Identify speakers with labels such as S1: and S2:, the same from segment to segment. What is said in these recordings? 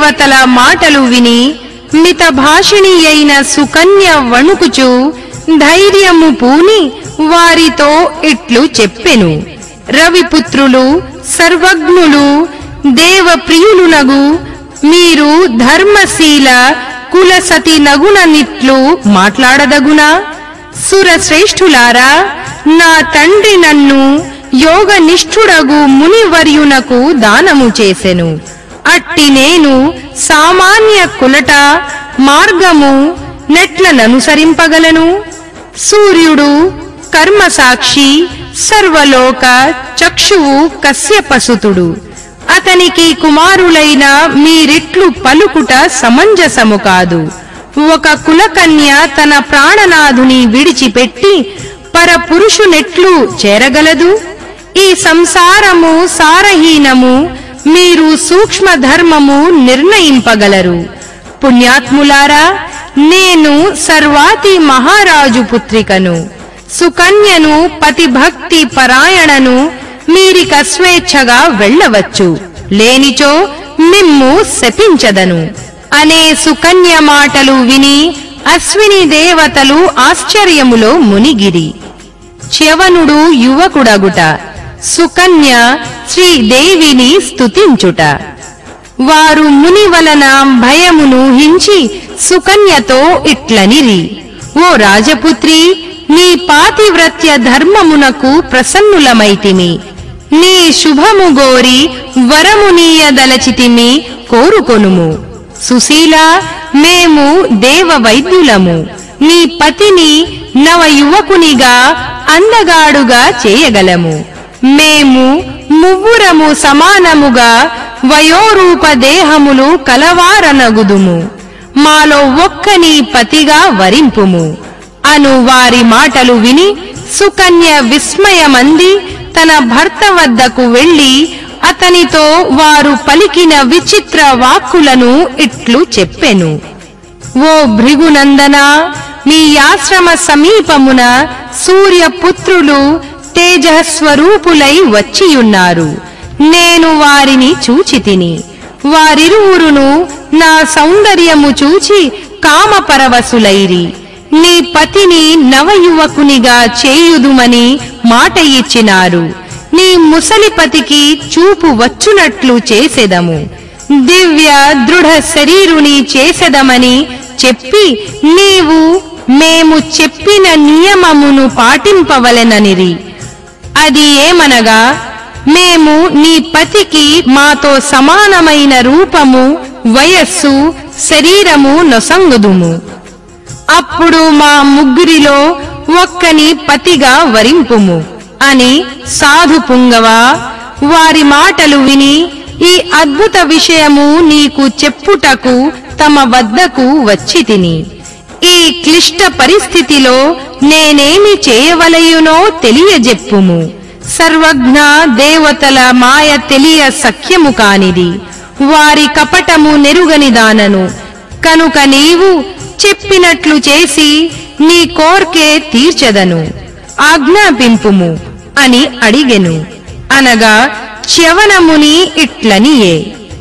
S1: దేవతల మాటలు విని మిత భాషిణి అయిన సుకన్య వణుకుచు ధైర్యము పూని వారితో ఇట్లు చెప్పెను రవిపుత్రులు సర్వజ్ఞులు దేవప్రియులునగు మీరు ధర్మశీల కులసతి నగుననిట్లు మాట్లాడదగునా సురశ్రేష్ఠులారా నా తండ్రి నన్ను యోగ నిష్ఠుడగు మునివర్యునకు దానము చేసెను అట్టి నేను సామాన్య కులట మార్గము నెట్లననుసరింపగలను సూర్యుడు కర్మసాక్షి సర్వలోక చక్షువు కశ్యపసుతుడు అతనికి కుమారులైన మీరిట్లు పలుకుట సమంజసము కాదు ఒక కులకన్య తన ప్రాణనాథుని విడిచిపెట్టి పరపురుషునెట్లు చేరగలదు ఈ సంసారము సారహీనము మీరు సూక్ష్మ ధర్మము నిర్ణయింపగలరు పుణ్యాత్ములారా నేను సర్వాతి మహారాజు పుత్రికను సుకన్యను పతిభక్తి పరాయణను మీరిక స్వేచ్ఛగా వెళ్ళవచ్చు లేనిచో మిమ్ము శపించదను అనే సుకన్య మాటలు విని అశ్విని దేవతలు ఆశ్చర్యములో మునిగిరి చ్యవనుడు యువకుడగుట సుకన్య శ్రీదేవిని స్తుతించుట వారు ముని వలన భయమును హించి సుకన్యతో ఇట్లనిరి ఓ రాజపుత్రి నీ పాతివ్రత్య ధర్మమునకు ప్రసన్నులమైతిమి నీ శుభము గోరి వరమునీయదలచితిమి కోరుకొనుము సుశీల మేము దేవ వైద్యులము నీ పతిని నవ యువకునిగా అందగాడుగా చేయగలము మేము మువ్వురము సమానముగా వయోరూప దేహములు కలవారనగుదుము మాలో ఒక్కని పతిగా వరింపుము అను వారి మాటలు విని సుకన్య విస్మయమంది తన భర్త వద్దకు వెళ్లి అతనితో వారు పలికిన విచిత్ర వాక్కులను ఇట్లు చెప్పెను ఓ భృగునందన మీ ఆశ్రమ సమీపమున సూర్యపుత్రులు తేజస్వరూపులై వచ్చియున్నారు నేను వారిని చూచితిని వారిరువురును నా సౌందర్యము చూచి కామపరవశులైరి నీ పతిని నవయువకునిగా చేయుదుమని మాట ఇచ్చినారు నీ ముసలిపతికి చూపు వచ్చునట్లు చేసెదము దివ్య దృఢ శరీరుని చేసెదమని చెప్పి నీవు మేము చెప్పిన నియమమును పాటింపవలెననిరి అది ఏమనగా మేము నీ పతికి మాతో సమానమైన రూపము వయస్సు శరీరము నొసంగుదుము అప్పుడు మా ముగ్గురిలో ఒక్కని పతిగా వరింపుము అని సాధు పుంగవ వారి మాటలు విని ఈ అద్భుత విషయము నీకు చెప్పుటకు తమ వద్దకు వచ్చి తిని ఈ క్లిష్ట పరిస్థితిలో నేనేమి చేయవలయునో తెలియజెప్పుము సర్వజ్ఞ దేవతల మాయ తెలియ సఖ్యము కానిది వారి కపటము నెరుగని దానను కనుక నీవు చెప్పినట్లు చేసి నీ కోర్కే తీర్చెదను ఆజ్ఞాపింపుము అని అడిగెను అనగా చ్యవనముని ఇట్లనియే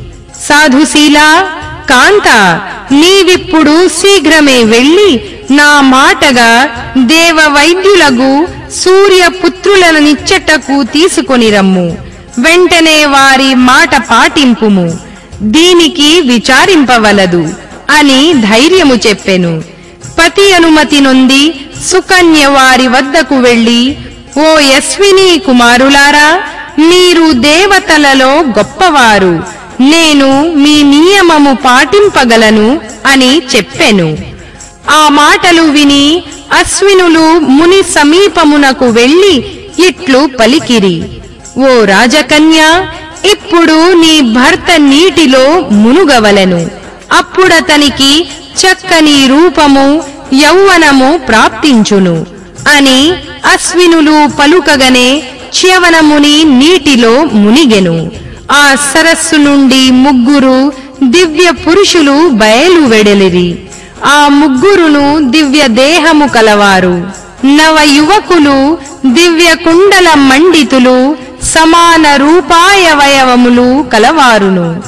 S1: సాధుశీల కాంత నీవిప్పుడు శీఘ్రమే వెళ్ళి నా మాటగా దేవ వైద్యులగు సూర్యపుత్రులను నిచ్చటకు తీసుకొని రమ్ము వెంటనే వారి మాట పాటింపుము దీనికి విచారింపవలదు అని ధైర్యము చెప్పెను పతి అనుమతి నొంది సుకన్య వారి వద్దకు వెళ్లి ఓ యస్విని కుమారులారా మీరు దేవతలలో గొప్పవారు నేను మీ నియమము పాటింపగలను అని చెప్పెను ఆ మాటలు విని అశ్వినులు ముని సమీపమునకు వెళ్లి ఇట్లు పలికిరి ఓ రాజకన్య ఇప్పుడు నీ భర్త నీటిలో మునుగవలెను అప్పుడతనికి చక్కని రూపము యౌవనము ప్రాప్తించును అని అశ్వినులు పలుకగనే చ్యవనముని నీటిలో మునిగెను ఆ సరస్సు నుండి ముగ్గురు దివ్య పురుషులు బయలు వెడలిరి ఆ ముగ్గురును దివ్య దేహము కలవారు నవ యువకులు దివ్య కుండల మండితులు సమాన రూపాయవయవములు కలవారును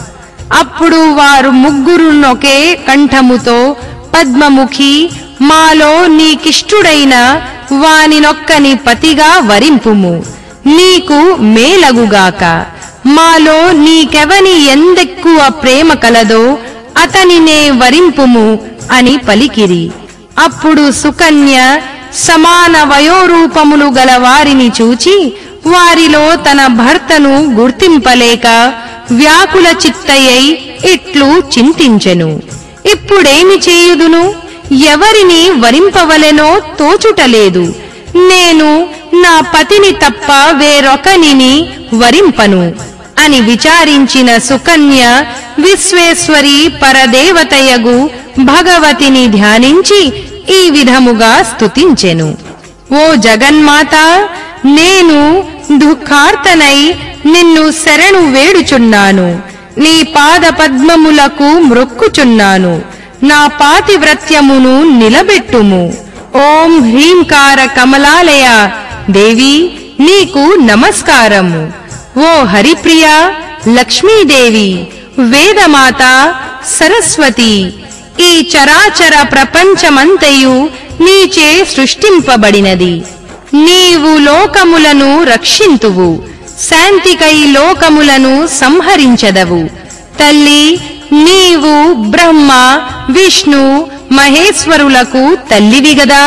S1: అప్పుడు వారు ముగ్గురునొకే కంఠముతో పద్మముఖి మాలో నీకిష్టుడైన వానినొక్కని పతిగా వరింపుము నీకు మేలగుగాక మాలో నీకెవని ఎందెక్కువ ప్రేమ కలదో అతనినే వరింపుము అని పలికిరి అప్పుడు సుకన్య సమాన వయోరూపములు గల వారిని చూచి వారిలో తన భర్తను గుర్తింపలేక వ్యాకుల చిత్తయ్యై ఇట్లు చింతించెను ఇప్పుడేమి చేయుదును ఎవరిని వరింపవలెనో తోచుటలేదు నేను నా పతిని తప్ప వేరొకనిని వరింపను అని విచారించిన సుకన్య విశ్వేశ్వరి పరదేవతయగు భగవతిని ధ్యానించి ఈ విధముగా స్తుతించెను ఓ జగన్మాత నేను దుఃఖార్తనై నిన్ను శరణు వేడుచున్నాను నీ పాద పద్మములకు మ్రొక్కుచున్నాను నా పాతివ్రత్యమును నిలబెట్టుము ఓం హ్రీంకార కమలాలయ దేవి నీకు నమస్కారము ఓ హరిప్రియ లక్ష్మీదేవి వేదమాత సరస్వతి ఈ చరాచర ప్రపంచమంతయు నీచే సృష్టింపబడినది నీవు లోకములను రక్షింతువు శాంతికై లోకములను సంహరించదవు తల్లి నీవు బ్రహ్మ విష్ణు మహేశ్వరులకు తల్లివి గదా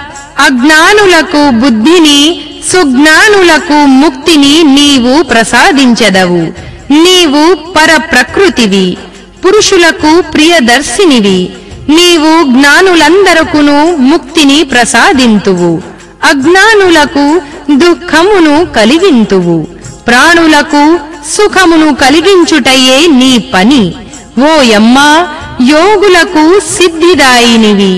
S1: అజ్ఞానులకు బుద్ధిని సుజ్ఞానులకు ముక్తిని నీవు ప్రసాదించదవు నీవు పరప్రకృతివి పురుషులకు ప్రియదర్శినివి నీవు జ్ఞానులందరకును ముక్తిని ప్రసాదింతువు అజ్ఞానులకు దుఃఖమును కలిగింతువు ప్రాణులకు సుఖమును కలిగించుటయే నీ పని ఓయమ్మా యోగులకు సిద్ధిదాయినివి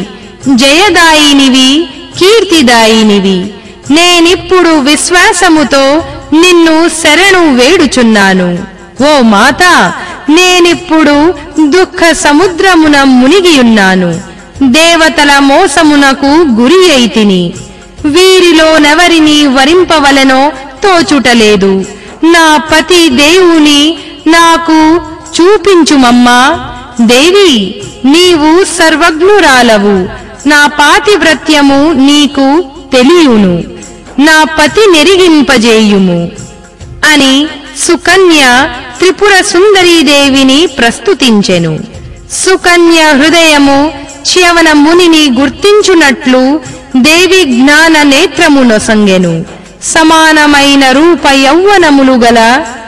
S1: జయదాయినివి కీర్తిదాయినివి నేనిప్పుడు విశ్వాసముతో నిన్ను శరణు వేడుచున్నాను ఓ మాత నేనిప్పుడు దుఃఖ సముద్రమున మునిగియున్నాను దేవతల మోసమునకు గురి అయితిని వీరిలోనెవరిని వరింపవలెనో తోచుటలేదు నా పతి దేవుని నాకు చూపించుమమ్మా దేవి నీవు సర్వజ్ఞురాలవు నా పాతివ్రత్యము నీకు తెలియును నా పతి నెరిగింపజేయుము అని సుకన్య త్రిపుర సుందరీదేవిని ప్రస్తుతించెను సుకన్య హృదయము చ్యవన మునిని గుర్తించునట్లు దేవి జ్ఞాన నేత్రము నొసంగెను సమానమైన రూప యౌవనములు గల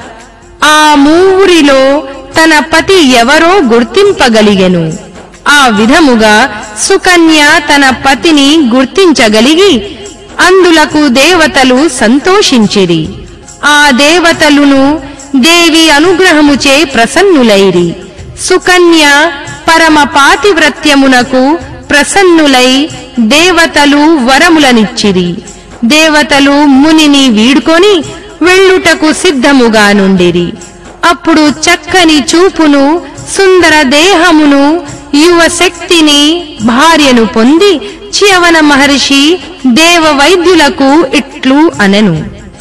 S1: ఆ మూవురిలో తన పతి ఎవరో గుర్తింపగలిగెను ఆ విధముగా సుకన్య తన పతిని గుర్తించగలిగి అందులకు దేవతలు సంతోషించిరి ఆ దేవతలును దేవి అనుగ్రహముచే ప్రసన్నులైరి సుకన్య పరమ పాతివ్రత్యమునకు ప్రసన్నులై దేవతలు వరములనిచ్చిరి దేవతలు మునిని వీడుకొని వెళ్ళుటకు సిద్ధముగా నుండిరి అప్పుడు చక్కని చూపును సుందర దేహమును యువ శక్తిని భార్యను పొంది చ్యవన మహర్షి దేవ వైద్యులకు ఇట్లు అనెను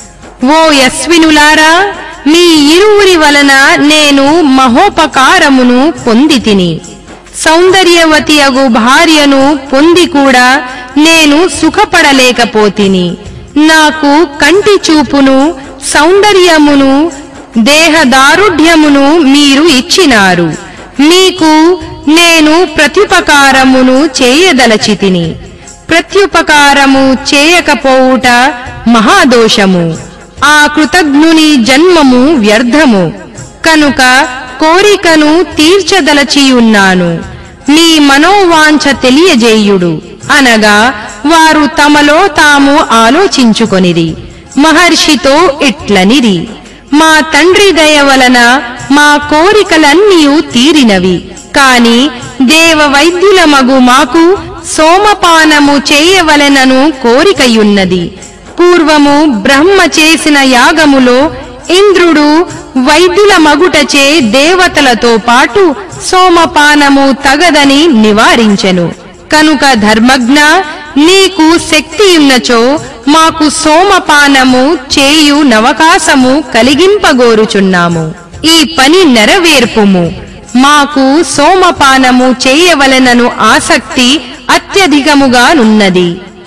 S1: ఓ యస్వినులారా మీ ఇరువురి వలన నేను మహోపకారమును పొందితిని సౌందర్యవతి అగు భార్యను పొంది కూడా నేను సుఖపడలేకపోతిని నాకు కంటి చూపును సౌందర్యమును దేహదారుఢ్యమును మీరు ఇచ్చినారు మీకు నేను ప్రత్యుపకారమును చేయదలచితిని ప్రత్యుపకారము చేయకపోవుట మహాదోషము ఆ కృతజ్ఞుని జన్మము వ్యర్థము కనుక కోరికను తీర్చదలచియున్నాను మీ మనోవాంఛ తెలియజేయుడు అనగా వారు తమలో తాము ఆలోచించుకొనిరి మహర్షితో ఇట్లనిరి మా తండ్రి దయ వలన మా కోరికలన్నీయు తీరినవి కాని దేవ వైద్యులమగు మాకు సోమపానము చేయవలెనను కోరికయున్నది పూర్వము బ్రహ్మ చేసిన యాగములో ఇంద్రుడు వైద్యుల మగుటచే దేవతలతో పాటు సోమపానము తగదని నివారించెను కనుక ధర్మజ్ఞ నీకు శక్తియున్నచో మాకు సోమపానము చేయు నవకాశము కలిగింపగోరుచున్నాము ఈ పని నెరవేర్పుము మాకు సోమపానము చేయవలెనను ఆసక్తి అత్యధికముగానున్నది